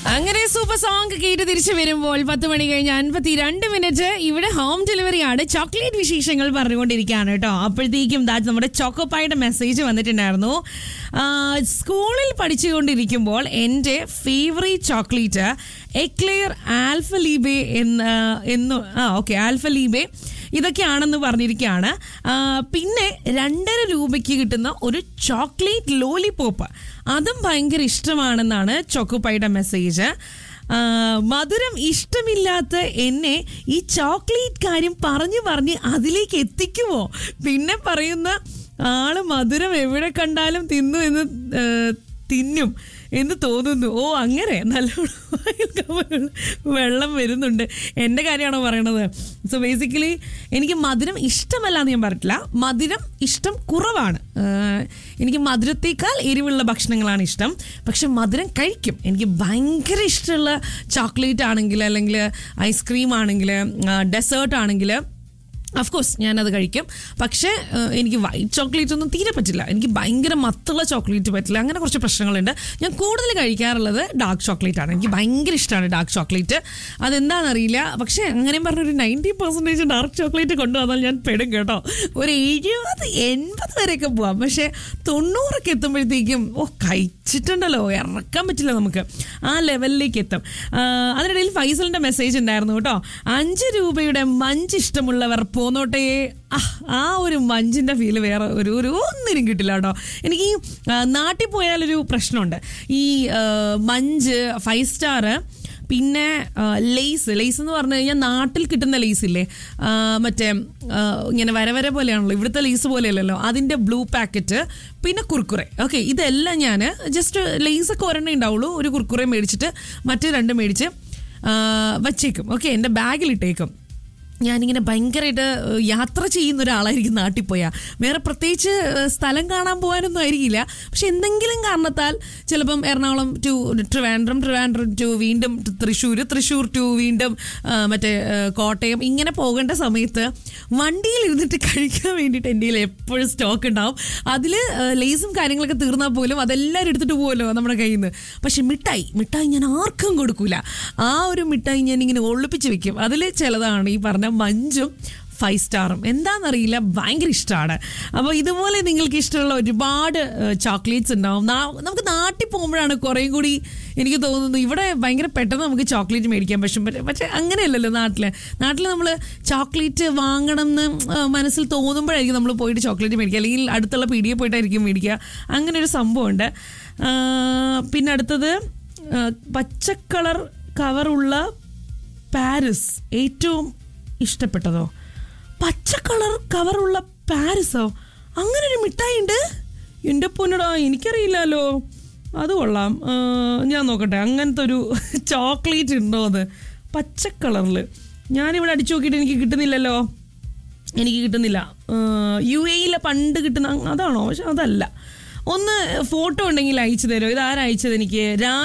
അങ്ങനെ super song കേട്ട് തിരിച്ചു വരുമ്പോൾ പത്ത് മണി കഴിഞ്ഞ് അൻപത്തി രണ്ട് മിനിറ്റ് ഇവിടെ ഹോം ഡെലിവറി ആണ് ചോക്ലേറ്റ് വിശേഷങ്ങൾ പറഞ്ഞുകൊണ്ടിരിക്കുകയാണ് കേട്ടോ അപ്പോഴത്തേക്കും ദാ നമ്മുടെ ചോക്കോപ്പായുടെ മെസ്സേജ് വന്നിട്ടുണ്ടായിരുന്നു ആ, സ്കൂളിൽ പഠിച്ചുകൊണ്ടിരിക്കുമ്പോൾ എൻ്റെ ഫേവറേറ്റ് ചോക്ലേറ്റ് എക്ലെയർ ആൽഫലീബെ എന്ന് എന്ന് ആ ഓക്കെ ആൽഫലീബെ ഇതൊക്കെയാണെന്ന് പറഞ്ഞിരിക്കുകയാണ് ആ, പിന്നെ രണ്ടര രൂപയ്ക്ക് കിട്ടുന്ന ഒരു ചോക്ലേറ്റ് ലോലിപോപ്പ് അതും ഭയങ്കര ഇഷ്ടമാണെന്നാണ് ചോക്കോപ്പായുടെ മെസ്സേജ് ആ, മധുരം ഇഷ്ടമില്ലാത്ത എന്നെ ഈ ചോക്ലേറ്റ് കാര്യം പറഞ്ഞു പറഞ്ഞ് അതിലേക്ക് എത്തിക്കുമോ പിന്നെ പറയുന്ന ആള് മധുരം എവിടെ കണ്ടാലും തിന്നു എന്ന് ഏ, തിന്നും എന്ന് തോന്നുന്നു ഓ അങ്ങനെ നല്ലോണം വെള്ളം വരുന്നുണ്ട് എൻ്റെ കാര്യമാണോ പറയണത് സോ ബേസിക്കലി എനിക്ക് മധുരം ഇഷ്ടമല്ല എന്ന് ഞാൻ പറഞ്ഞിട്ടില്ല മധുരം ഇഷ്ടം കുറവാണ് ആഹ് എനിക്ക് മധുരത്തേക്കാൾ എരിവുള്ള ഭക്ഷണങ്ങളാണ് ഇഷ്ടം പക്ഷെ മധുരം കഴിക്കും എനിക്ക് ഭയങ്കര ഇഷ്ടമുള്ള ചോക്ലേറ്റ് ആണെങ്കിൽ അല്ലെങ്കിൽ ഐസ്ക്രീം ആണെങ്കിൽ ഡെസേർട്ട് ആണെങ്കിൽ അഫ്കോഴ്സ് ഞാനത് കഴിക്കും പക്ഷേ ഏഹ്, എനിക്ക് വൈറ്റ് ചോക്ലേറ്റ് ഒന്നും തീരെ പറ്റില്ല എനിക്ക് ഭയങ്കര മത്തുള്ള ചോക്ലേറ്റ് പറ്റില്ല അങ്ങനെ കുറച്ച് പ്രശ്നങ്ങളുണ്ട് ഞാൻ കൂടുതൽ കഴിക്കാറുള്ളത് ഡാർക്ക് ചോക്ലേറ്റ് ആണ് എനിക്ക് ഭയങ്കര ഇഷ്ടമാണ് ഡാർക്ക് ചോക്ലേറ്റ് അതെന്താണെന്നറിയില്ല പക്ഷേ അങ്ങനെയും പറഞ്ഞൊരു നയൻറ്റി പെർസെൻറ്റേജ് ഡാർക്ക് ചോക്ലേറ്റ് കൊണ്ടുവന്നാൽ ഞാൻ പെടും കേട്ടോ ഒരു എഴുപത് എൺപത് വരെയൊക്കെ പോവാം പക്ഷേ തൊണ്ണൂറൊക്കെ എത്തുമ്പോഴത്തേക്കും ഓ കഴിച്ചിട്ടുണ്ടല്ലോ ഇറക്കാൻ പറ്റില്ല നമുക്ക് ആ ലെവലിലേക്ക് എത്തും ആ, അതിനിടയിൽ ഫൈസലിന്റെ മെസ്സേജ് ഉണ്ടായിരുന്നു കേട്ടോ അഞ്ച് രൂപയുടെ മഞ്ച് ഇഷ്ടമുള്ളവർ പോന്നോട്ടെ ആ, ആ ഒരു മഞ്ചിന്റെ ഫീല് വേറെ ഒരു ഒരു ഒന്നിനും കിട്ടില്ല കേട്ടോ എനിക്ക് ഈ ആ, നാട്ടിൽ പോയാലൊരു പ്രശ്നമുണ്ട് ഈ ആ, മഞ്ച് ഫൈവ് സ്റ്റാർ പിന്നെ ആ, ലേസ് ലേസ് എന്ന് പറഞ്ഞു കഴിഞ്ഞാൽ നാട്ടിൽ കിട്ടുന്ന ലേസ് ഇല്ലേ ആ, മറ്റേ ആ, ഇങ്ങനെ വര വര പോലെയാണല്ലോ ഇവിടുത്തെ ലേസ് പോലെയല്ലല്ലോ അതിൻ്റെ ബ്ലൂ പാക്കറ്റ് പിന്നെ കുർക്കുറെ ഓക്കെ ഇതെല്ലാം ഞാൻ ജസ്റ്റ് ലേസൊക്കെ ഒരെണ്ണേ ഉണ്ടാവുള്ളൂ ഒരു കുർക്കുറെ മേടിച്ചിട്ട് മറ്റേ രണ്ട് മേടിച്ച് ആ, വച്ചേക്കും ഓക്കെ എൻ്റെ ബാഗിലിട്ടേക്കും ഞാനിങ്ങനെ ഭയങ്കരമായിട്ട് ഏഹ്, യാത്ര ചെയ്യുന്ന ഒരാളായിരിക്കും നാട്ടിൽ പോയാൽ വേറെ പ്രത്യേകിച്ച് ഏഹ്, സ്ഥലം കാണാൻ പോകാനൊന്നും ആയിരിക്കില്ല പക്ഷെ എന്തെങ്കിലും കാരണത്താൽ ചിലപ്പം എറണാകുളം ടു ട്രിവാൻഡ്രം ട്രിവാൻഡ്രം ടു വീണ്ടും തൃശ്ശൂർ തൃശ്ശൂർ ടു വീണ്ടും ആ, മറ്റേ ഏഹ്, കോട്ടയം ഇങ്ങനെ പോകേണ്ട സമയത്ത് വണ്ടിയിൽ ഇരുന്നിട്ട് കഴിക്കാൻ വേണ്ടിയിട്ട് എൻ്റെ കയ്യിൽ എപ്പോഴും സ്റ്റോക്ക് ഉണ്ടാവും അതിൽ ലേസും കാര്യങ്ങളൊക്കെ തീർന്നാൽ പോലും അതെല്ലാവരും എടുത്തിട്ട് പോകുമല്ലോ നമ്മുടെ കയ്യിൽ നിന്ന് പക്ഷെ മിഠായി മിഠായി ഞാൻ ആർക്കും കൊടുക്കൂല ആ ഒരു മിഠായി ഞാൻ ഇങ്ങനെ ഒളിപ്പിച്ച് വെക്കും അതിൽ ചിലതാണ് ഈ പറഞ്ഞ മഞ്ചും ഫൈവ് സ്റ്റാറും എന്താണെന്നറിയില്ല ഭയങ്കര ഇഷ്ടമാണ് അപ്പോൾ ഇതുപോലെ നിങ്ങൾക്ക് ഇഷ്ടമുള്ള ഒരുപാട് ചോക്ലേറ്റ്സ് ഉണ്ടാവും നാ- നമുക്ക് നാട്ടിൽ പോകുമ്പോഴാണ് കുറേയും കൂടി എനിക്ക് തോന്നുന്നു ഇവിടെ ഭയങ്കര പെട്ടെന്ന് നമുക്ക് ചോക്ലേറ്റ് മേടിക്കാൻ പറ്റും പക്ഷേ- പക്ഷേ അങ്ങനെയല്ലല്ലോ നാട്ടിൽ നാട്ടിൽ നമ്മൾ ചോക്ലേറ്റ് വാങ്ങണം എന്ന് ആ, മനസ്സിൽ തോന്നുമ്പോഴായിരിക്കും നമ്മൾ പോയിട്ട് ചോക്ലേറ്റ് മേടിക്കുക അല്ലെങ്കിൽ അടുത്തുള്ള പീടിയെ പോയിട്ടായിരിക്കും മേടിക്കുക അങ്ങനെ ഒരു സംഭവമുണ്ട് ആ, പിന്നെ അടുത്തത് ആ, പച്ചക്കളർ കവറുള്ള പാരിസ് ഏറ്റവും ഇഷ്ടപ്പെട്ടതോ പച്ച കളർ കവറുള്ള പാരിസോ അങ്ങനെ ഒരു മിഠായി ഉണ്ട് എൻ്റെ പൊന്നടാ എനിക്കറിയില്ലല്ലോ അത് കൊള്ളാം ആ, ഞാൻ നോക്കട്ടെ അങ്ങനത്തെ ഒരു ചോക്ലേറ്റ് ഉണ്ടോ അത് പച്ച കളറിൽ ഞാനിവിടെ അടിച്ചു നോക്കിയിട്ട് എനിക്ക് കിട്ടുന്നില്ലല്ലോ എനിക്ക് കിട്ടുന്നില്ല യു എയിലെ പണ്ട് കിട്ടുന്ന അതാണോ പക്ഷെ അതല്ല ഒന്ന് ഫോട്ടോ ഉണ്ടെങ്കിൽ അയച്ചു തരുമോ ഇത് ആരയച്ചത് എനിക്ക് രാ